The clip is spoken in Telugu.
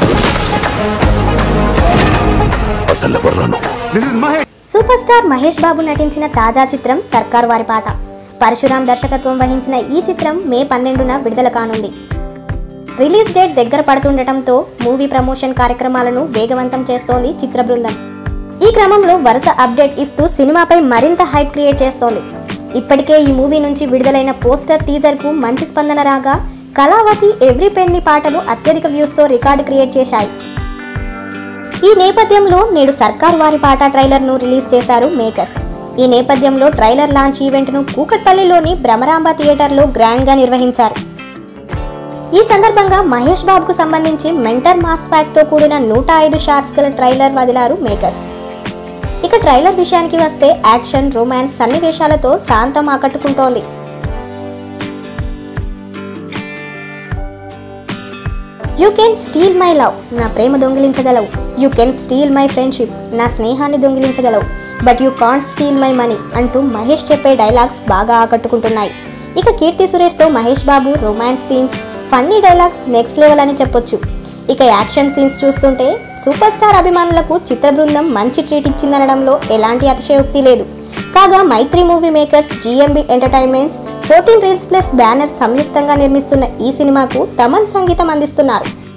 అసలు ఎవర్రా నువ్వు this is Mahesh super star Mahesh Babu నటించిన తాజా చిత్రం సర్కార్ వారి పాట పరశురాం దర్శకత్వం వహించిన ఈ చిత్రం మే పన్నెండున విడుదల కానుంది రిలీజ్ డేట్ దగ్గర పడుతుండటంతో మూవీ ప్రమోషన్ కార్యక్రమాలను వేగవంతం చేస్తోంది చిత్ర బృందం ఈ క్రమంలో వరుస అప్డేట్ ఇస్తూ సినిమాపై మరింత హైప్ క్రియేట్ చేస్తోంది ఇప్పటికే ఈ మూవీ నుంచి విడుదలైన పోస్టర్ టీజర్కు మంచి స్పందన రాగా కళావతి ఎవ్రీ పెన్ని పాటలు అత్యధిక వ్యూస్తో రికార్డు క్రియేట్ చేశాయి ఈ నేపథ్యంలో నేడు సర్కార్ వారి పాట ట్రైలర్ను రిలీజ్ చేశారు మేకర్స్ ఈ నేపథ్యంలో ట్రైలర్ లాంచ్ ఈవెంట్ను కూకట్పల్లిలోని భ్రమరాంబ థియేటర్లో గ్రాండ్గా నిర్వహించారు ఈ సందర్భంగా మహేష్ బాబుకు సంబంధించి మెంటర్ మాస్ తో కూడిన నూట ఐదు షార్ట్స్ గల ట్రైలర్ వదిలారు మేకర్స్ ఇక ట్రైలర్ విషయానికి వస్తే యాక్షన్ రొమాన్స్ సన్నివేశాలతో శాంతం ఆకట్టుకుంటోంది you can steal my love నా ప్రేమ దొంగిలించగలవు you can steal my friendship నా స్నేహాన్ని దొంగిలించగలవు but you can't steal my money అంటూ మహేష్ చెప్పే డైలాగ్స్ బాగా ఆకట్టుకుంటున్నాయి ఇక కీర్తి సురేష్తో Mahesh Babu romance scenes funny dialogues next level అని చెప్పొచ్చు ఇక యాక్షన్ సీన్స్ చూస్తుంటే సూపర్ స్టార్ అభిమానులకు చిత్ర బృందం మంచి ట్రీట్ ఇచ్చిందనడంలో ఎలాంటి అతిశయోక్తి లేదు కాగా Mythri movie makers GMB entertainments fourteen reels plus banner సంయుక్తంగా నిర్మిస్తున్న ఈ సినిమాకు తమన్ సంగీతం అందిస్తున్నారు